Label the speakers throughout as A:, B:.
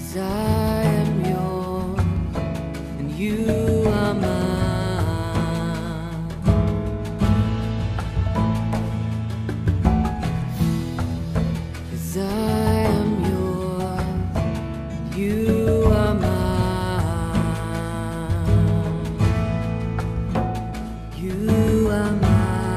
A: 'Cause I am yours and you are mine. 'Cause I am yours, you are mine. You are mine.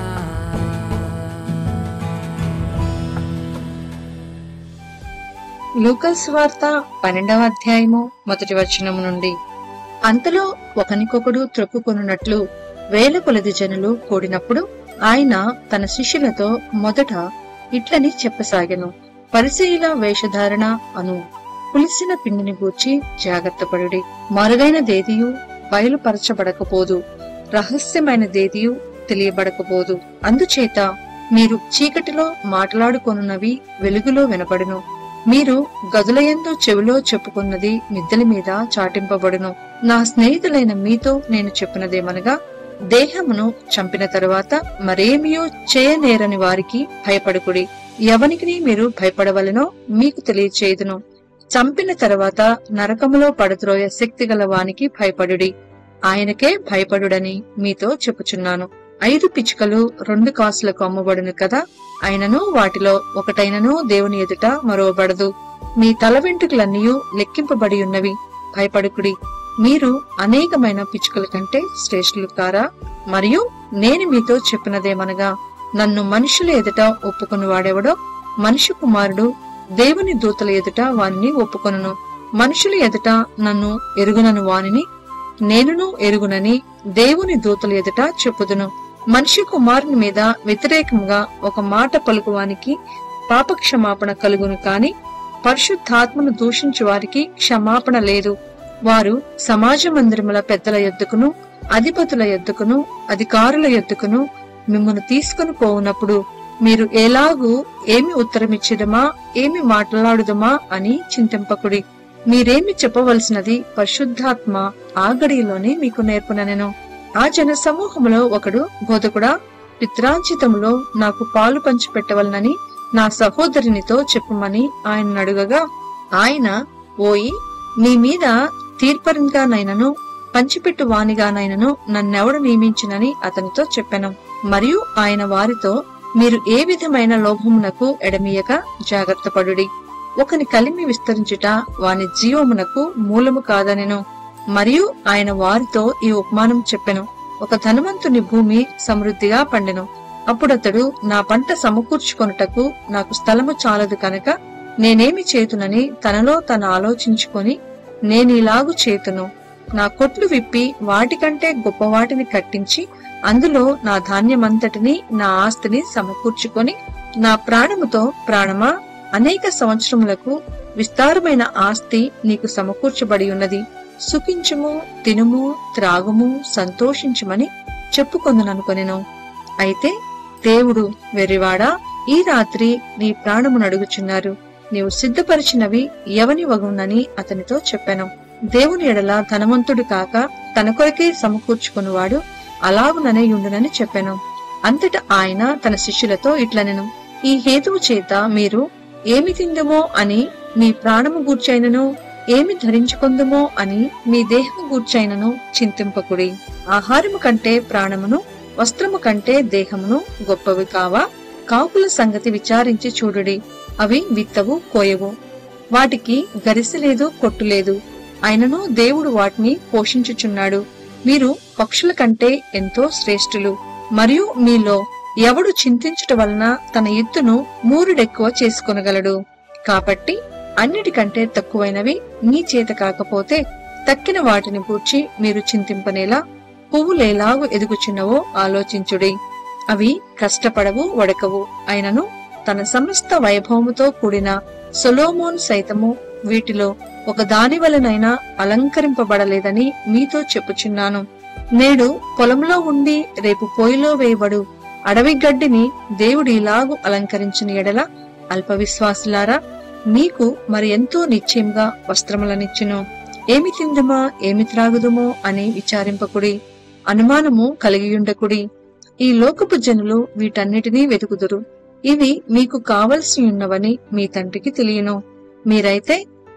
B: లూకస్ వార్త పన్నెండవ అధ్యాయము మొదటి వచనము నుండి అంతలో ఒకనికొకడు త్రొక్కుకొనున్నట్లు వేల కొలది జనులు కూడినప్పుడు ఆయన తన శిష్యులతో మొదట ఇట్లని చెప్పసాగెను పరిశీల వేషధారణ అను పులిసిన పిండిని గూర్చి జాగ్రత్తపడుడి మరుగైన దేదియు బయలుపరచబడకపోదు రహస్యమైన దేదియు తెలియబడకపోదు అందుచేత మీరు చీకటిలో మాట్లాడుకొనున్నవి వెలుగులో వినపడును మీరు గదులయందు చెవిలో చెప్పుకున్నది మిద్దెల మీద చాటింపబడును నా స్నేహితులైన మీతో నేను చెప్పినదేమనగా దేహమును చంపిన తరువాత మరేమియో చేయనేరని వారికి భయపడుకుడి ఎవనికి మీరు భయపడవలనో మీకు తెలియచేయుదును చంపిన తరువాత నరకములో పడద్రోయ శక్తి గల వానికి భయపడుడి ఆయనకే భయపడుడని మీతో చెప్పుచున్నాను ఐదు పిచ్చుకలు రెండు కాసులకు అమ్మబడును కదా అయినను వాటిలో ఒకటైనను దేవుని ఎదుట మరోబడదు మీ తల వెంట్రుకలన్నీ లెక్కింపబడి ఉన్నవి భయపడుకుడి మీరు అనేకమైన పిచ్చుకల కంటే శ్రేష్ఠులు కారా మరియు నేను మీతో చెప్పినదేమనగా నన్ను మనుషుల ఎదుట ఒప్పుకుని వాడెవడో మనుష్య కుమారుడు దేవుని దూతల ఎదుట వానిని ఒప్పుకొనును మనుషుల ఎదుట నన్ను ఎరుగునను వానిని నేనును ఎరుగునని దేవుని దూతల ఎదుట చెప్పుదును మనిషి కుమారుని మీద వ్యతిరేకంగా ఒక మాట పలుకువానికి పాపక్షమాపణ కలుగును కాని పరిశుద్ధాత్మను దూషించు వారికి క్షమాపణ లేదు వారు సమాజ మందిరముల పెద్దల యొద్దకును అధిపతుల యొద్దకును అధికారుల యొద్దకును మిమ్మల్ని తీసుకుని పోవునప్పుడు మీరు ఎలాగూ ఏమి ఉత్తరమిచ్చిదమా ఏమి మాట్లాడుదమా అని చింతింపకుడి మీరేమి చెప్పవలసినది పరిశుద్ధాత్మ ఆ గడిలోనే మీకు నేర్పుననెను ఆ జన సమూహములో ఒకడు బోధకుడా పిత్రాంచితములో నాకు పాలు పంచి పెట్టవలనని నా సహోదరునితో చెప్పుమని ఆయన అడుగగా ఆయన ఓయి నీ మీద తీర్పరిగానైనను పంచిపెట్టు వానిగానైనను నన్నెవడు నియమించినని అతనితో చెప్పెను మరియు ఆయన వారితో మీరు ఏ విధమైన లోభమునకు ఎడమీయక జాగ్రత్తపడుడి ఒకని కలిమి విస్తరించుట వాని జీవమునకు మూలము కాదనెను మరియు ఆయన వారితో ఈ ఉపమానం చెప్పెను ఒక ధనవంతుని భూమి సమృద్ధిగా పండెను అప్పుడతడు నా పంట సమకూర్చుకొనుటకు నాకు స్థలము చాలదు కనుక నేనేమి చేతునని తనలో తను ఆలోచించుకొని నేనిలాగు చేతును నా కొట్లు విప్పి వాటికంటే గొప్ప వాటిని కట్టించి అందులో నా ధాన్యమంతటిని నా ఆస్తిని సమకూర్చుకొని నా ప్రాణముతో ప్రాణమా అనేక సంవత్సరములకు విస్తారమైన ఆస్తి నీకు సమకూర్చబడి ఉన్నది సుఖించుము తినుము త్రాగుము సంతోషించుమని చెప్పుకొందుననుకొనెను అయితే దేవుడు వెర్రివాడా ఈ రాత్రి నీ ప్రాణమును అడుగుచున్నారు నీవు సిద్ధపరిచినవి ఎవని వగునని అతనితో చెప్పాను దేవుని ఎడల ధనవంతుడు కాక తన కొరకే సమకూర్చుకునివాడు అలాగుననే ఉండునని చెప్పాను అంతట ఆయన తన శిష్యులతో ఇట్లనెను ఈ హేతువు చేత మీరు ఏమి తిందుమో అని మీ ప్రాణము గూర్చైనను ఏమి ధరించుకొందుమో అని మీ దేహము గూర్చైనను చింతింపకుడి ఆహారము కంటే ప్రాణమును వస్త్రము కంటే దేహమును గొప్పవి కావా కాకుల సంగతి విచారించి చూడుడి అవి విత్తవు కోయవు వాటికి గరిసె లేదు కొట్టు లేదు అయినను దేవుడు వాటిని పోషించుచున్నాడు మీరు పక్షుల కంటే ఎంతో శ్రేష్ఠులు మరియు మీలో ఎవడు చింతించుట వలన తన ఎత్తును మూరుడెక్కువ చేసుకొనగలడు కాబట్టి అన్నిటికంటే తక్కువైనవి నీ చేత కాకపోతే తక్కిన వాటిని గూర్చి మీరు చింతింపనేలా పువ్వులేలాగు ఎదుగుచున్నవో ఆలోచించుడి అవి కష్టపడవు వడకవు అయినను తన సమస్త వైభవముతో కూడిన సొలోమోన్ సైతము వీటిలో ఒక దాని వలనైనా అలంకరింపబడలేదని మీతో చెప్పుచున్నాను నేడు పొలంలో ఉండి రేపు పొయ్యిలో వేయబడు అడవి గడ్డిని దేవుడు ఇలాగు అలంకరించిన ఎడల అల్ప విశ్వాసులారా మీకు మరి ఎంతో నిశ్చయంగా వస్త్రములనిచ్చును ఏమి తిందుమా ఏమి త్రాగుదుమో అని విచారింపకుడి అనుమానము కలిగియుండకుడి ఈ లోకపు జనులు వీటన్నిటినీ వెతుకుదురు ఇవి మీకు కావలసి ఉన్నవని మీ తండ్రికి తెలియను మీరైతే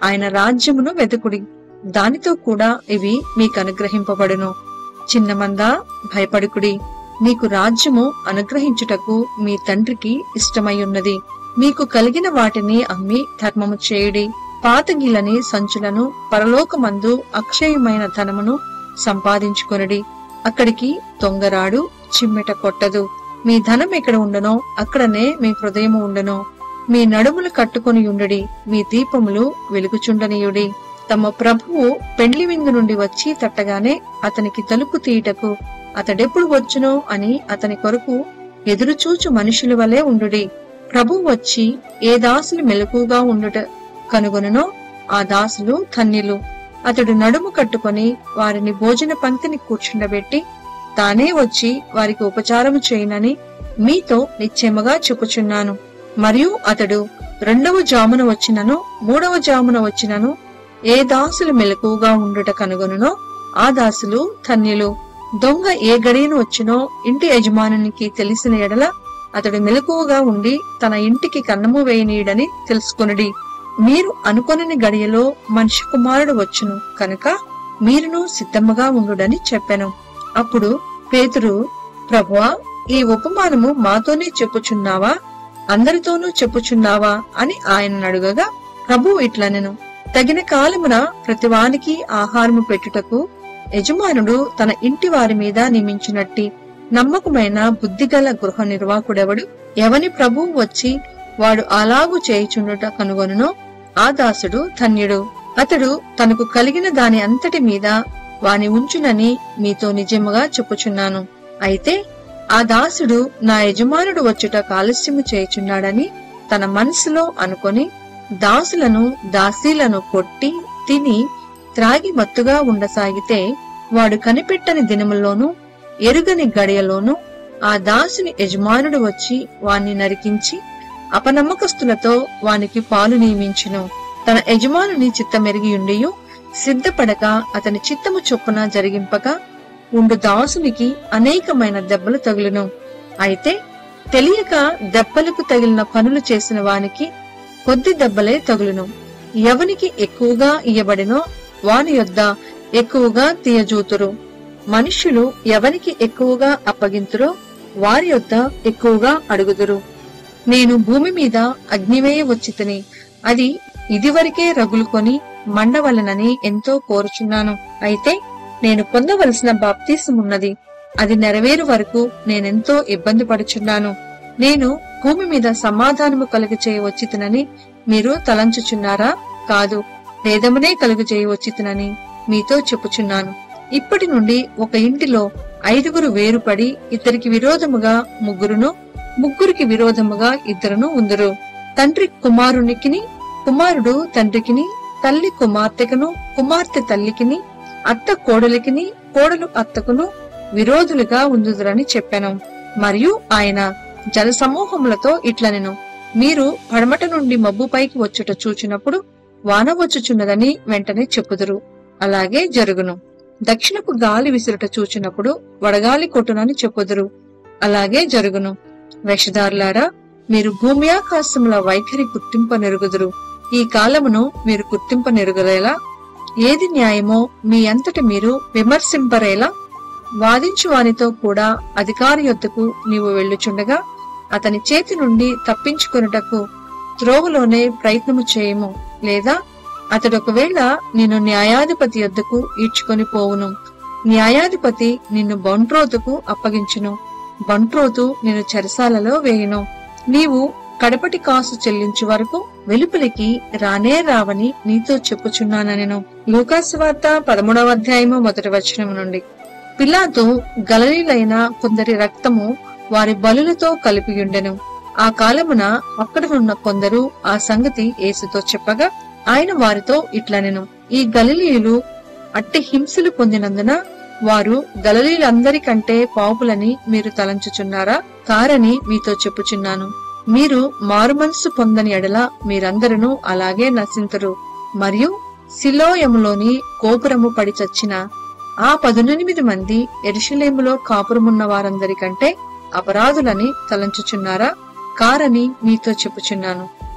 B: ఆయన రాజ్యమును వెతుకుడి దానితో కూడా ఇవి మీకు అనుగ్రహింపబడును చిన్నమందా భయపడుకుడి మీకు రాజ్యము అనుగ్రహించుటకు మీ తండ్రికి ఇష్టమై ఉన్నది మీకు కలిగిన వాటిని అమ్మి ధర్మము చేయుడి పాతగిలని సంచులను పరలోకమందు అక్షయమైన ధనమును సంపాదించుకొనుడి అక్కడికి దొంగరాడు చిమ్మెట కొట్టదు మీ ధనం ఎక్కడ ఉండనో అక్కడనే మీ హృదయము ఉండను మీ నడుములు కట్టుకొని ఉండుడి మీ దీపములు వెలుగుచుండనీయుడి తమ ప్రభువు పెండ్లి విందు నుండి వచ్చి తట్టగానే అతనికి తలుపు తీయటకు అతడెప్పుడు వచ్చునో అని అతని కొరకు ఎదురుచూచు మనుషుల వలె ఉండుడి ప్రభు వచ్చి ఏ దాసులు మెలకుగా ఉండుట కనుగొనునో ఆ దాసులు ధన్యులు అతడు నడుము కట్టుకొని వారిని భోజన పంక్తిని కూర్చుండబెట్టి తానే వచ్చి వారికి ఉపచారము చేయనని మీతో నిశ్చయముగా చెప్పుచున్నాను మరియు అతడు రెండవ జామున వచ్చినను మూడవ జామున వచ్చినను ఏ దాసులు మెలకుగా ఉండుట కనుగొనునో ఆ దాసులు ధన్యులు దొంగ ఏ గడియను వచ్చినో ఇంటి యజమానునికి తెలిసిన ఎడల అతడు మెలకువగా ఉండి తన ఇంటికి కన్నము వేయనీయుడని తెలుసుకొనుడి మీరు అనుకొనని గడియలో మనిషి కుమారుడు వచ్చును కనుక మీరును సిద్ధముగా ఉండుడని చెప్పెను అప్పుడు పేతురు ప్రభువా ఈ ఉపమానము మాతోనే చెప్పుచున్నావా అందరితోనూ చెప్పుచున్నావా అని ఆయన అడుగగా ప్రభు ఇట్లనెను తగిన కాలమున ప్రతివానికి ఆహారము పెట్టుటకు యజమానుడు తన ఇంటి వారి మీద నియమించినట్టి నమ్మకమైన బుద్ధిగల గృహ నిర్వాహకుడెవడు ఎవని ప్రభువు వచ్చి వాడు అలాగు చేయుచుండుట కనుగొనునో ఆ దాసుడు ధన్యుడు అతడు తనకు కలిగిన దాని అంతటి మీద వాని ఉంచునని మీతో నిజముగా చెప్పుచున్నాను అయితే ఆ దాసుడు నా యజమానుడు వచ్చుట కాలుష్యము చేయుచున్నాడని తన మనసులో అనుకొని దాసులను దాసీలను కొట్టి తిని త్రాగి మత్తుగా ఉండసాగితే వాడు కనిపెట్టని దినముల్లోనూ ఎరుగని గడియలోనూ ఆ దాసుని యజమానుడు వచ్చి వాణ్ణి నరికించి అపనమ్మకస్తులతో వానికి పాలు నియమించును తన యజమానుని చిత్తమెరిగియుండియు సిద్ధపడక అతని చిత్తము చొప్పున జరిగింపక ఉండు దాసునికి అనేకమైన దెబ్బలు తగులును అయితే తెలియక దెబ్బలకు తగిలిన పనులు చేసిన వానికి కొద్ది దెబ్బలే తగులును ఎవనికి ఎక్కువగా ఇయ్యబడినో వాని యొద్ద ఎక్కువగా తీయజూతురు మనుష్యులు ఎవనికి ఎక్కువగా అప్పగింతురో వారి యొద్ద ఎక్కువగా అడుగుదురు నేను భూమి మీద అగ్నివేయ వచ్చితిని అది ఇదివరకే రగులుకొని మండవలనని ఎంతో కోరుచున్నాను అయితే నేను పొందవలసిన బాప్తీసమున్నది అది నెరవేరు వరకు నేనెంతో ఇబ్బంది పడుచున్నాను నేను భూమి మీద సమాధానము కలుగ చేయవచ్చితనని మీరు తలంచుచున్నారా కాదు భేదమునే కలుగ చేయవచ్చితనని మీతో చెప్పుచున్నాను ఇప్పటి నుండి ఒక ఇంటిలో ఐదుగురు వేరుపడి ఇద్దరికి విరోధముగా ముగ్గురును ముగ్గురికి విరోధముగా ఇద్దరును ఉందరు తండ్రి కుమారునికిని కుమారుడు తండ్రికిని తల్లి కుమార్తెకును కుమార్తె తల్లికిని అత్త కోడలికిని కోడలు అత్తకును విరోధులుగా ఉందుదురని చెప్పాను మరియు ఆయన జనసమూహములతో ఇట్లనెను మీరు పడమట నుండి మబ్బు పైకి వచ్చుట చూచినప్పుడు వాన వచ్చుచున్నదని వెంటనే చెప్పుదురు అలాగే జరుగును దక్షిణపు గాలి విసురుట చూచినప్పుడు వడగాలి కొట్టునని చెప్పుదురు అలాగే జరుగును వేషధారులారా మీరు భూమి ఆకాశముల వైఖరి గుర్తింప నెరుగుదురు ఈ కాలమును మీరు గుర్తింప నెరుగలేలా ఏది న్యాయమో మీ అంతటి మీరు విమర్శింపరేలా వాదించు వానితో కూడా అధికారి యొద్దకు నీవు వెళ్ళుచుండగా అతని చేతి నుండి తప్పించుకొనుటకు త్రోవలోనే ప్రయత్నము చేయము లేదా అతడు ఒకవేళ నిన్ను న్యాయాధిపతి యొద్దకు ఈడ్చుకొని పోవును న్యాయాధిపతి నిన్ను బంట్రోతుకు అప్పగించును బంట్రోతు నిన్ను చెరసాలలో వేయును నీవు కడపటి కాసు చెల్లించు వరకు వెలుపలికి రానే రావని నీతో చెప్పుచున్నానెను లూకాసు వార్త పదమూడవ అధ్యాయము మొదటి వచనం నుండి పిలాతు గలలీలైన కొందరి రక్తము వారి బలులతో కలిపియుండెను ఆ కాలమున అక్కడనున్న కొందరు ఆ సంగతి యేసుతో చెప్పగా ఆయన వారితో ఇట్లనెను ఈ గలిలీయులు అట్టి హింసలు పొందినందున వారు గలలీలందరికంటే పాపులని మీరు తలంచుచున్నారా కారని మీతో చెప్పుచున్నాను మీరు మారుమనస్సు పొందని ఎడల మీరందరూ అలాగే నశింతురు మరియు సిలోయములోని గోపురము పడి చచ్చిన ఆ పదునెనిమిది మంది ఎరుషలేములో కాపురమున్న వారందరికంటే అపరాధులని తలంచుచున్నారా కారని మీతో చెప్పుచున్నాను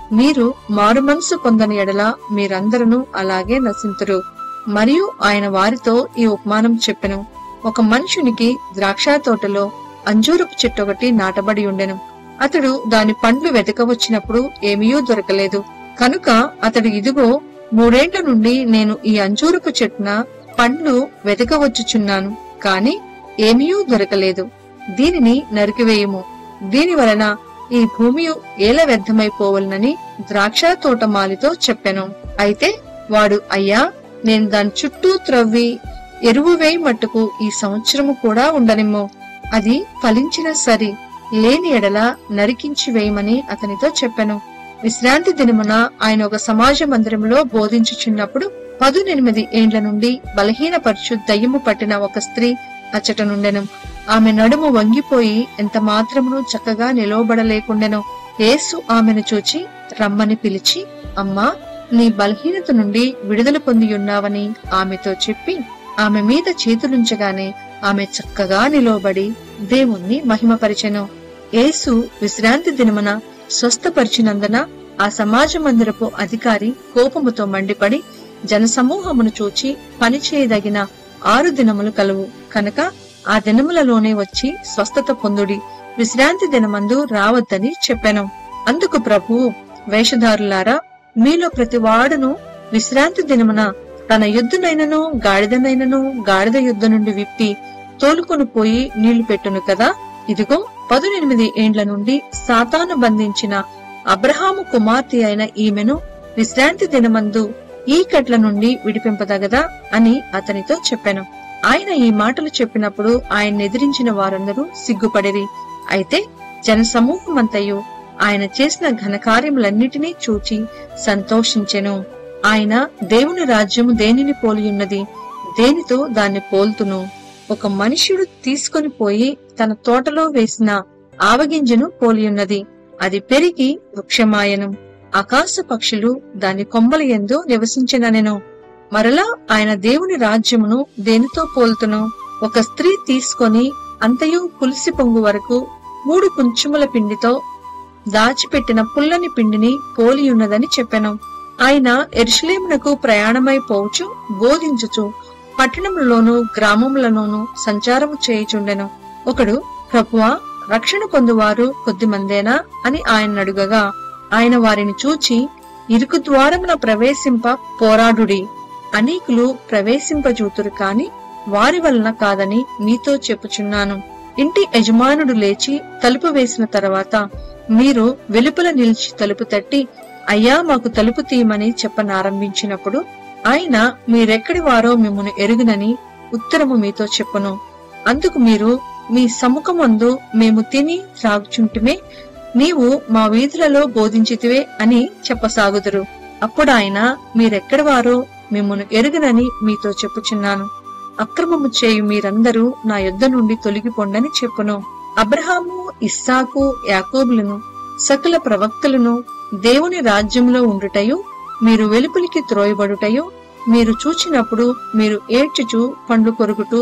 B: మీరు మారుమనసు పొందని ఎడల మీరందరూ అలాగే నశింతురు మరియు ఆయన వారితో ఈ ఉపమానం చెప్పెను ఒక మనుషునికి ద్రాక్ష తోటలో అంజూరపు చెట్టు ఒకటి నాటబడి ఉండెను అతడు దాని పండ్లు వెతకవచ్చినప్పుడు ఏమీయూ దొరకలేదు కనుక అతడు ఇదిగో మూడేండ్ల నుండి నేను ఈ అంజూరపు చెట్టున పండ్లు వెతకవచ్చుచున్నాను కాని ఏమీయూ దొరకలేదు దీనిని నరికివేయుము దీని వలన ఈ భూమి ఏల వ్యర్థమైపోవలనని ద్రాక్ష తోటమాలితో చెప్పెను అయితే వాడు అయ్యా నేను దాని చుట్టూ త్రవ్వి ఎరువు వేయి మట్టుకు ఈ సంవత్సరము కూడా ఉండనిమ్ము అది ఫలించిన సరి లేని ఎడల నరికించి వేయమని అతనితో చెప్పెను విశ్రాంతి దినమున ఆయన ఒక సమాజ మందిరంలో బోధించుచున్నప్పుడు పదునెనిమిది ఏండ్ల నుండి బలహీనపరచు దయ్యము పట్టిన ఒక స్త్రీ అచ్చట నుండెను ఆమె నడుము వంగిపోయి ఎంత మాత్రమును చక్కగా నిలవబడలేకుండెను యేసు ఆమెను చూచి రమ్మని పిలిచి అమ్మా నీ బలహీనత నుండి విడుదల పొంది ఉన్నావని ఆమెతో చెప్పి ఆమె మీద చేతులుంచగానే ఆమె చక్కగా నిలవబడి దేవుణ్ణి మహిమపరిచెను యేసు విశ్రాంతి దినమున స్వస్థపరిచినందున ఆ సమాజ మందిరపు అధికారి కోపముతో మండిపడి జనసమూహమును చూచి పని చేయదగిన ఆరు దినములు కలువు కనుక ఆ దినములలోనే వచ్చి స్వస్థత పొందుడి విశ్రాంతి దినమందు రావద్దని చెప్పాను అందుకు ప్రభువు వేషధారులారా మీలో ప్రతి వాడును విశ్రాంతి దినమున తన యుద్ధనైనను గాడిదనైనను గాడిద యుద్ధ నుండి విప్పి తోలుకొని పోయి నీళ్లు పెట్టును కదా ఇదిగో పదునెనిమిది ఏండ్ల నుండి సాతాను బంధించిన అబ్రహాము కుమార్తె అయిన ఈమెను విశ్రాంతి దినమందు ఈ కట్ల నుండి విడిపింపదగదా అని అతనితో చెప్పాను ఆయన ఈ మాటలు చెప్పినప్పుడు ఆయన ఎదిరించిన వారందరూ సిగ్గుపడిరి అయితే జనసమూహమంతయు ఆయన చేసిన ఘనకార్యములన్నిటినీ చూచి సంతోషించెను ఆయన దేవుని రాజ్యము దేనిని పోలియున్నది దేనితో దాన్ని పోల్తును ఒక మనుష్యుడు తీసుకొని పోయి తన తోటలో వేసిన ఆవగింజను పోలియున్నది అది పెరిగి వృక్షమాయను ఆకాశ పక్షులు దాని కొమ్మల ఎందు నివసించిననెను మరలా ఆయన దేవుని రాజ్యమును దేనితో పోల్తును ఒక స్త్రీ తీసుకొని అంతయు పులిసి పొంగు వరకు మూడు కుంచుముల పిండితో దాచిపెట్టిన పుల్లని పిండిని పోలియున్నదని చెప్పెను ఆయన ఎరుషలేమునకు ప్రయాణమై పోవచ్చు బోధించుచు పట్టణములలోను గ్రామములలోను సంచారము చేయుచుండెను ఒకడు ప్రభువా రక్షణ పొందువారు కొద్దిమందేనా అని ఆయన అడుగగా ఆయన వారిని చూచి ఇరుకు ద్వారమున ప్రవేశింప పోరాడుడి అనేకులు ప్రవేశింపజూతురు కాని వారి వలన కాదని మీతో చెప్పుచున్నాను ఇంటి యజమానుడు లేచి తలుపు వేసిన తర్వాత మీరు వెలుపల నిలిచి తలుపు తట్టి అయ్యా మాకు తలుపు తీయమని చెప్పనారంభించినప్పుడు ఆయన మీరెక్కడి వారో మిమ్మను ఎరుగునని ఉత్తరము మీతో చెప్పును అందుకు మీరు మీ సముఖమందు మేము తిని త్రాగుచుంటిమే నీవు మా వీధులలో బోధించితివే అని చెప్పసాగుదురు అప్పుడు ఆయన మీరెక్కడి వారో మిమ్మను ఎరుగునని మీతో చెప్పుచున్నాను అక్రమము చేయు మీరందరూ నా యొద్ద నుండి తొలగిపోండని చెప్పును అబ్రహాము ఇస్సాకు యాకోబులను సకల ప్రవక్తలను దేవుని రాజ్యంలో ఉండుటయు మీరు వెలుపలికి త్రోయబడుటయు మీరు చూచినప్పుడు మీరు ఏడ్చుచు పండ్లు కొరుగుటూ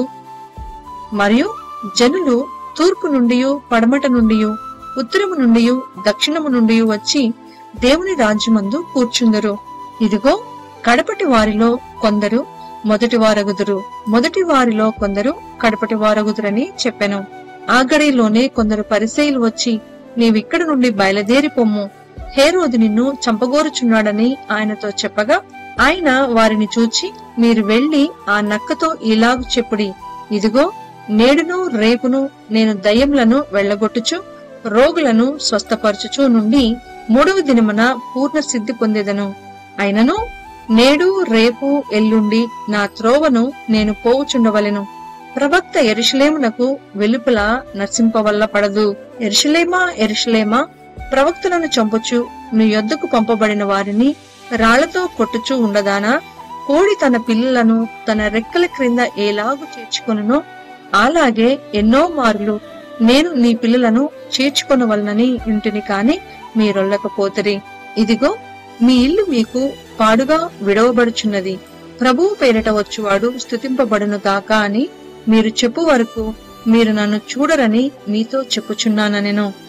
B: మరియు జనులు తూర్పు నుండి పడమట నుండి ఉత్తరము నుండి దక్షిణము నుండి వచ్చి దేవుని రాజ్యమందు కూర్చుందరు ఇదిగో కడపటి వారిలో కొందరు మొదటి వారగుదురు మొదటి వారిలో కొందరు కడపటి వారగుదురని చెప్పెను ఆ గడిలోనే కొందరు పరిసయులు వచ్చి నీవిక్కడి నుండి బయలుదేరి పొమ్ము హేరోదు నిన్ను చంపగోరుచున్నాడని ఆయనతో చెప్పగా ఆయన వారిని చూచి మీరు వెళ్లి ఆ నక్కతో ఇలాగు చెప్పుడి ఇదిగో నేడును రేపును నేను దయ్యములను వెళ్ళగొట్టుచు రోగులను స్వస్థపరచుచు నుండి మూడవ దినమున పూర్ణ సిద్ధి పొందేదను అయినను నేడు రేపు ఎల్లుండి నా త్రోవను నేను పోవుచుండవలెను ప్రవక్త ఎరుషలేమునకు వెలుపల నర్సింపవల్ల పడదు ఎరుషలేమా ఎరుషలేమా ప్రవక్తలను చంపుచు నీ యొద్దకు పంపబడిన వారిని రాళ్లతో కొట్టుచూ ఉండదానా కోడి తన పిల్లలను తన రెక్కల క్రింద ఏలాగు చేర్చుకొనునో అలాగే ఎన్నో మార్లు నేను నీ పిల్లలను చేర్చుకొనవలనని ఇంటిని కాని మీరొల్లకపోతరి ఇదిగో మీ ఇల్లు మీకు పాడుగా విడవబడుచున్నది ప్రభువు పేరిట వచ్చువాడు స్థుతింపబడును గాక అని మీరు చెప్పు వరకు మీరు నన్ను చూడరని మీతో చెప్పుచున్నానెను